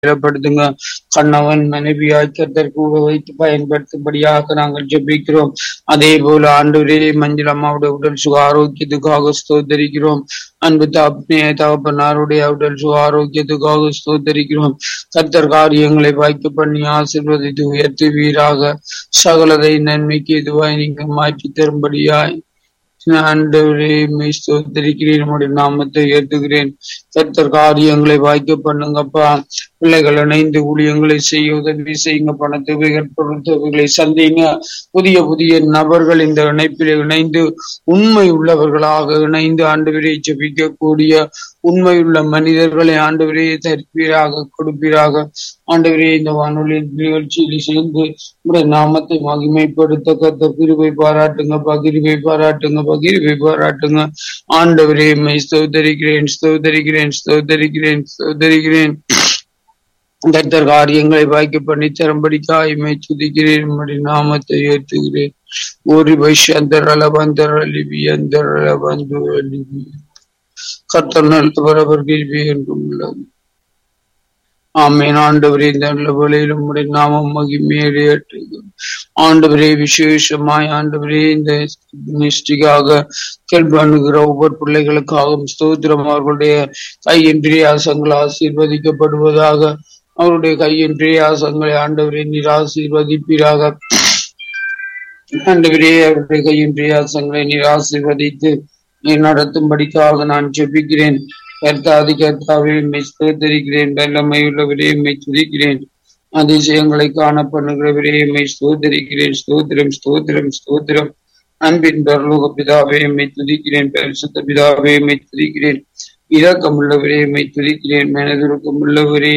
பலப்படுத்துங்க கணவன் மனைவியாய் கர்த்தர் கூட வைத்து பயன்படுத்தும்படியாக நாங்கள் ஜெபிக்கிறோம் அதே போல ஆண்டவரே மஞ்சள் அம்மாவுடைய உடல் சுக ஆரோக்கியத்துக்காக ஸ்தோத்தரிக்கிறோம் அன்பு தாப்னே தகப்பனாருடைய உடல் சுக ஆரோக்கியத்துக்காக ஸ்தோத்தரிக்கிறோம் கர்த்தர் காரியங்களை வாய்க்க பண்ணி ஆசீர்வதித்து உயர்த்துவீராக சகலதை நன்மைக்கு இதுவாய் நீங்கள் மாற்றி தரும்படியாய் ஆண்டவரே மெய் ஸ்தோத்தரிக்கிறேன் உம்முடைய நாமத்தை உயர்த்துகிறேன் கர்த்தர் காரியங்களை வாய்க்க பண்ணுங்கப்பா பிள்ளைகள் இணைந்து ஊழியங்களை செய்ய உதவி செய்யுங்க பணத்தொகைகள் பொருட்தொகைகளை சந்திங்க புதிய புதிய நபர்கள் இந்த இணைப்பில் இணைந்து உண்மை உள்ளவர்களாக இணைந்து ஆண்டவரை ஜபிக்கக்கூடிய உண்மையுள்ள மனிதர்களை ஆண்டவரே தருப்பீராக கொடுப்பீராக ஆண்டவரே இந்த வானொலி நிகழ்ச்சியில் சேர்ந்து உடைய நாமத்தை மகிமைப்படுத்த கத்த கிருபை பாராட்டுங்க பகிர்வை பாராட்டுங்க பகிர்வை பாராட்டுங்க ஆண்டவரே மை ஸ்தோதரிக்கிறேன் ஸ்தோதரிக்கிறேன் ஸ்தோதரிக்கிறேன் ஸ்தோதரிக்கிறேன் கர்த்தர் காரியங்களை வாய்க்க பண்ணி தரும்படிக்காய் மை துதிக்கிறேன் உம்முடைய நாமத்தை ஏற்றுகிறேன் ஒரு வைஷந்தரல வந்தரலிபி அந்தரல வந்து கர்த்தர் நல்லவர் கிருபி என்றும் உள்ளது ஆமேன் ஆண்டவரே இந்த நல்ல வேளையில் உம்முடைய நாமம் மகிமையேற்றுக ஆண்டவரே விசேஷமாய் ஆண்டவரே இந்த நிஷ்டிக்காக கேள்வி அணுகிற ஒவ்வொரு பிள்ளைகளுக்காகவும் ஸ்தோத்திரம் அவர்களுடைய கையின் பிரியாசங்கள் ஆசீர்வதிக்கப்படுவதாக அவருடைய கையின் பிரியாசங்களை ஆண்டவரே நீர் ஆசீர்வதிப்பீராக ஆண்டவரே அவருடைய கையின் பிரியாசங்களை நீர் ஆசீர்வதித்து நடத்தும்படிக்காக நான் ஜெபிக்கிறேன் கர்த்தாதி கர்த்தாவே மெய் ஸ்தோத்தரிக்கிறேன் வல்லமை உள்ளவரே மெய் துதிக்கிறேன் அதிசயங்களை காண பண்ணுகிறவரே மெய் ஸ்தோத்தரிக்கிறேன் ஸ்தோத்திரம் ஸ்தோத்திரம் ஸ்தோத்திரம் அன்பின் பரலோக பிதாவே மெய் துதிக்கிறேன் பரிசுத்த பிதாவே மெய் துதிக்கிறேன் இரக்கம் உள்ளவரே மெய் துதிக்கிறேன் மனதிற்கும் உள்ளவரே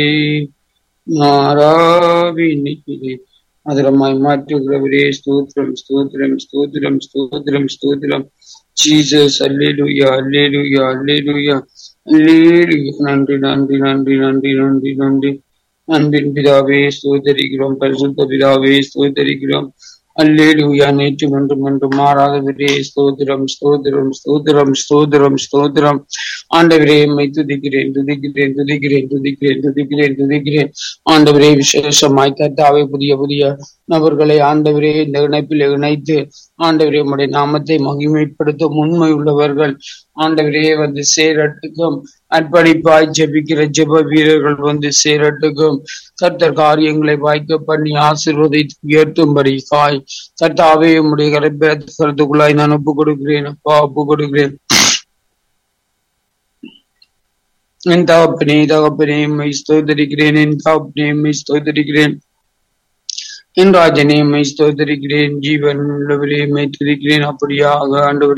மாறாவி நிற்கிறேன் மதுரமாய் மாற்றுகிறவரே ஸ்தோத்திரம் ஸ்தோத்திரம் ஸ்தோத்திரம் ஸ்தோத்திரம் ஸ்தோத்திரம் ஜீசஸ் அல்லேலுயா அல்லேலுயா அல்லேலுயா அல்லேலுயா நன்றி நன்றி நன்றி நன்றி நன்றி நன்றி அன்பின் பிதாவே ஸ்தோதரிக்கிறோம் பரிசுத்த பிதாவே ஸ்தோதரிக்கிறோம் அல்லேலுயா நேற்று ஒன்று ஒன்று மாறாதவரே ஸ்தோத்திரம் ஸ்தோத்திரம் ஸ்தோத்திரம் ஸ்தோத்திரம் ஸ்தோத்திரம் ஆண்டவரே எம்மை துதிக்கிறேன் துதிக்கிறேன் துதிக்கிறேன் துதிக்கிறேன் துதிக்கிறேன் துதிக்கிறேன் ஆண்டவரே விசேஷமாய் கர்த்தாவே புதிய புதிய நபர்களை ஆண்டவரே இந்த இணைப்பில் இணைத்து ஆண்டவரே உம்முடைய நாமத்தை மகிமைப்படுத்தும் உண்மை உள்ளவர்கள் ஆண்டவரே வந்து சேரட்டுக்கும் அர்ப்பணிப்பாய் ஜெபிக்கிற ஜெப வீரர்கள் வந்து சேரட்டுக்கும் கர்த்தர் காரியங்களை வாய்க்க பண்ணி ஆசீர்வதித்து உயர்த்தும்படி காய் கர்த்தாவே உம்முடைய கருத்துக்குள்ளாய் நான் ஒப்பு கொடுக்கிறேன் அப்பா ஒப்பு கொடுக்கிறேன் என் தகப்பனே தகப்பனே மை ஸ்தோதரிக்கிறேன் என் தகப்பனே மை ஸ்தோதரிக்கிறேன் என் ராஜனே மை ஸ்தோதரிக்கிறேன் ஜீவன் உள்ளவரே மை துதிக்கிறேன் அப்படியாக ஆண்டவரே